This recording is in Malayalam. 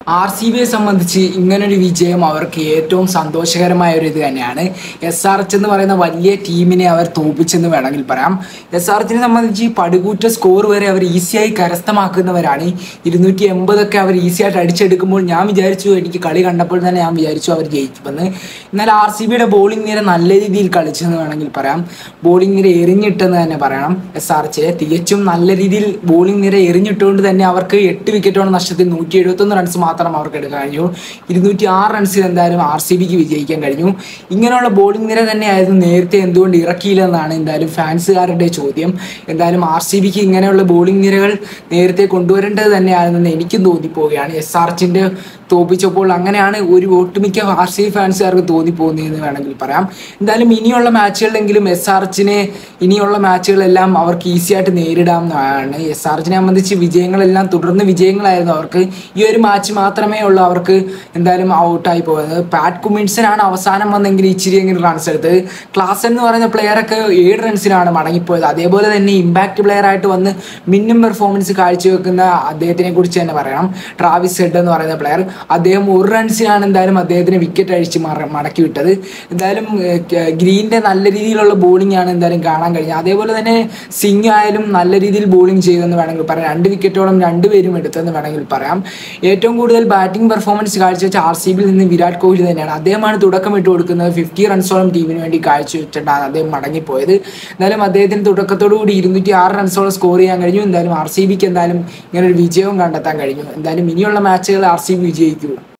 ആർ സി ബിയെ സംബന്ധിച്ച് ഇങ്ങനൊരു വിജയം അവർക്ക് ഏറ്റവും സന്തോഷകരമായ ഒരു ഇത് തന്നെയാണ് എസ് ആർ എച്ച് എന്ന് പറയുന്ന വലിയ ടീമിനെ അവർ തോപ്പിച്ചെന്ന് വേണമെങ്കിൽ പറയാം എസ് ആർ എച്ചിനെ സംബന്ധിച്ച് ഈ പടുകൂറ്റ സ്കോർ വരെ അവർ ഈസിയായി കരസ്ഥമാക്കുന്നവരാണ് ഇരുന്നൂറ്റി എൺപതൊക്കെ അവർ ഈസിയായിട്ട് അടിച്ചെടുക്കുമ്പോൾ ഞാൻ വിചാരിച്ചു എനിക്ക് കളി കണ്ടപ്പോൾ തന്നെ ഞാൻ വിചാരിച്ചു അവർ ജയിക്കുമെന്ന് എന്നാൽ ആർ സി ബിയുടെ ബോളിംഗ് നിര നല്ല രീതിയിൽ കളിച്ചെന്ന് വേണമെങ്കിൽ പറയാം ബോളിംഗ് നിര എറിഞ്ഞിട്ടെന്ന് തന്നെ പറയണം എസ് ആർ എച്ചിലെ തികച്ചും നല്ല രീതിയിൽ ബോളിംഗ് നിര എറിഞ്ഞിട്ടുകൊണ്ട് തന്നെ അവർക്ക് എട്ട് വിക്കറ്റോളം നഷ്ടത്തിൽ നൂറ്റി എഴുപത്തൊന്ന് റൺസ് മാത്രം അവർക്ക് എടുക്കാൻ കഴിഞ്ഞു ഇരുന്നൂറ്റി ആറ് റൺസിൽ എന്തായാലും ആർ സി ബിക്ക് വിജയിക്കാൻ കഴിഞ്ഞു ഇങ്ങനെയുള്ള ബോളിംഗ് നിര തന്നെയായിരുന്നു നേരത്തെ എന്തുകൊണ്ട് ഇറക്കിയില്ലെന്നാണ് എന്തായാലും ഫാൻസുകാരുടെ ചോദ്യം എന്തായാലും ആർ സി ബിക്ക് ഇങ്ങനെയുള്ള ബോളിംഗ് നിരകൾ നേരത്തെ കൊണ്ടുവരേണ്ടത് തന്നെയാണെന്ന് എനിക്കും തോന്നിപ്പോവുകയാണ് എസ് ആർ എച്ചിൻ്റെ തോപ്പിച്ചപ്പോൾ അങ്ങനെയാണ് ഒരു ഒട്ടുമിക്ക ആർ സി ബി ഫാൻസുകാർക്ക് തോന്നിപ്പോകുന്നതെന്ന് വേണമെങ്കിൽ പറയാം എന്തായാലും ഇനിയുള്ള മാച്ചുകളിലെങ്കിലും എസ് ആർ എച്ചിനെ ഇനിയുള്ള മാച്ചുകളെല്ലാം അവർക്ക് ഈസി ആയിട്ട് നേരിടാവുന്നതാണ് എസ് ആർ എച്ചിനെ സംബന്ധിച്ച് വിജയങ്ങളെല്ലാം തുടർന്ന് വിജയങ്ങളായിരുന്നു അവർക്ക് ഈ ഒരു മാച്ച് മാത്രമേ ഉള്ളൂ അവർക്ക് എന്തായാലും ഔട്ടായി പോയത് പാറ്റ് കുമിൻസനാണ് അവസാനം വന്നെങ്കിൽ ഇച്ചിരി എങ്കിലും റൺസ് എടുത്തത് ക്ലാസ് എന്ന് പറയുന്ന പ്ലെയറൊക്കെ ഏഴ് റൺസിനാണ് മടങ്ങിപ്പോയത് അതേപോലെ തന്നെ ഇമ്പാക്ട് പ്ലെയർ ആയിട്ട് വന്ന് മിന്നും പെർഫോമൻസ് കാഴ്ചവെക്കുന്ന അദ്ദേഹത്തിനെ കുറിച്ച് തന്നെ പറയണം ട്രാവിസ് ഹെഡ് എന്ന് പറയുന്ന പ്ലെയർ അദ്ദേഹം ഒരു റൺസിനാണ് എന്തായാലും അദ്ദേഹത്തിന് വിക്കറ്റ് അഴിച്ച് മറ- മടക്കി വിട്ടത് എന്തായാലും ഏഹ്, ക- ഗ്രീനിന്റെ നല്ല രീതിയിലുള്ള ബോളിംഗ് ആണ് എന്തായാലും കാണാൻ കഴിഞ്ഞത് അതേപോലെ തന്നെ സിംഗ് ആയാലും നല്ല രീതിയിൽ ബോളിംഗ് ചെയ്തെന്ന് വേണമെങ്കിൽ പറയാം രണ്ട് വിക്കറ്റോളം രണ്ടുപേരും എടുത്തെന്ന് വേണമെങ്കിൽ പറയാം ഏറ്റവും കൂടുതൽ ബാറ്റിംഗ് പെർഫോമൻസ് കാഴ്ചവെച്ച ആർ സി ബിയിൽ നിന്ന് വിരാട് കോഹ്ലി തന്നെയാണ് അദ്ദേഹമാണ് തുടക്കം ഇട്ട് കൊടുക്കുന്നത് ഫിഫ്റ്റി റൺസോളം ടീമിന് വേണ്ടി കാഴ്ചവെച്ചിട്ടാണ് അദ്ദേഹം മടങ്ങിപ്പോയത് എന്തായാലും അദ്ദേഹത്തിന് തുടക്കത്തോടു കൂടി ഇരുന്നൂറ്റി ആറ് റൺസോളം സ്കോർ ചെയ്യാൻ കഴിഞ്ഞു എന്തായാലും ആർ സി ബിക്ക് എന്തായാലും ഇങ്ങനെ ഒരു വിജയവും കണ്ടെത്താൻ കഴിഞ്ഞു എന്തായാലും ഇനിയുള്ള മാച്ചുകൾ ആർ സി ബി വിജയിക്കൂ